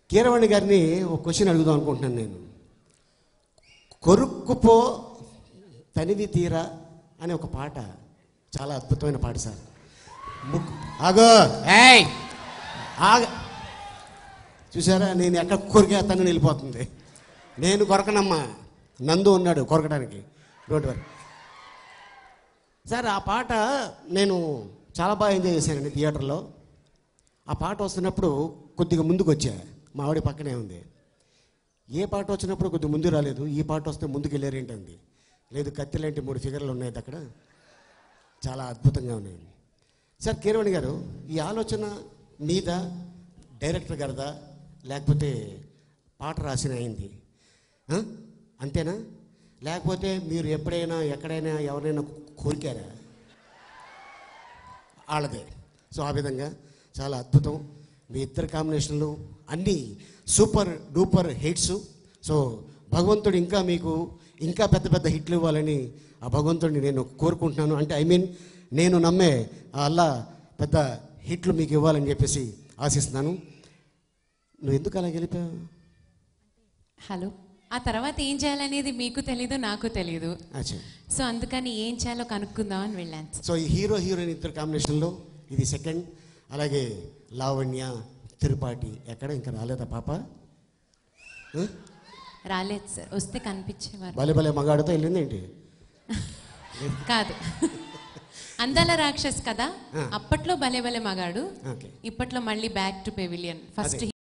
కీరవాణి గారిని ఒక క్వశ్చన్ అడుగుదాం అనుకుంటున్నాను నేను కొరుక్కుపో తనివి తీరా అనే ఒక పాట చాలా అద్భుతమైన పాట సార్ ముక్కు ఆగో ఏయ్ ఆగ చూసారా నేను ఎక్కడ కొరికే తను వెళ్ళిపోతుంది నేను కొరకనమ్మా నందు ఉన్నాడు కొరకడానికి రోడ్డు వరకు సార్ ఆ పాట నేను చాలా బాగా ఎంజాయ్ చేశానండి థియేటర్లో ఆ పాట వస్తున్నప్పుడు కొద్దిగా ముందుకు వచ్చా మా ఆవిడ పక్కనే ఉంది ఏ పాట వచ్చినప్పుడు కొద్దిగా ముందు రాలేదు ఈ పాట వస్తే ముందుకు వెళ్ళారు ఏంటంది లేదు కత్తి లాంటి మూడు ఫిగర్లు ఉన్నాయి అక్కడ చాలా అద్భుతంగా ఉన్నాయి సార్ కీరవాణి గారు ఈ ఆలోచన మీద డైరెక్టర్ గారిదా లేకపోతే పాట రాసిన అయింది ఆ? అంతేనా లేకపోతే మీరు ఎప్పుడైనా ఎక్కడైనా ఎవరైనా కోరికారా వాళ్ళదే సో ఆ విధంగా చాలా అద్భుతం మీ ఇద్దరు కాంబినేషన్లు అన్నీ సూపర్ డూపర్ హిట్స్ సో భగవంతుడు ఇంకా మీకు ఇంకా పెద్ద పెద్ద హిట్లు ఇవ్వాలని ఆ భగవంతుడిని నేను కోరుకుంటున్నాను అంటే ఐ మీన్ నేను నమ్మే ఆ అల్లా పెద్ద హిట్లు మీకు ఇవ్వాలని చెప్పేసి ఆశిస్తున్నాను నువ్వు ఎందుకు అలా గెలిపావు హలో ఆ తర్వాత ఏం చేయాలనేది మీకు తెలీదు నాకు తెలీదు అచ్చా సో అందుకని ఏం చేయాలో కనుక్కుందామని వెళ్ళాను సో ఈ హీరో హీరోయిన్ ఇద్దరు కాంబినేషన్లో ఇది సెకండ్ అలాగే లావణ్య తిరుపాటి ఎక్కడ ఇంకా రాలేదా పాప ఆ? రాలేదు సార్ వస్తే కనిపించేవారు భలే భలే మగాడితో వెళ్ళింది ఏంటి కాదు అందాల రాక్షస్ కదా అప్పట్లో భలే భలే మగాడు ఓకే ఇప్పట్లో మళ్ళీ బ్యాక్ టు పెవిలియన్ ఫస్ట్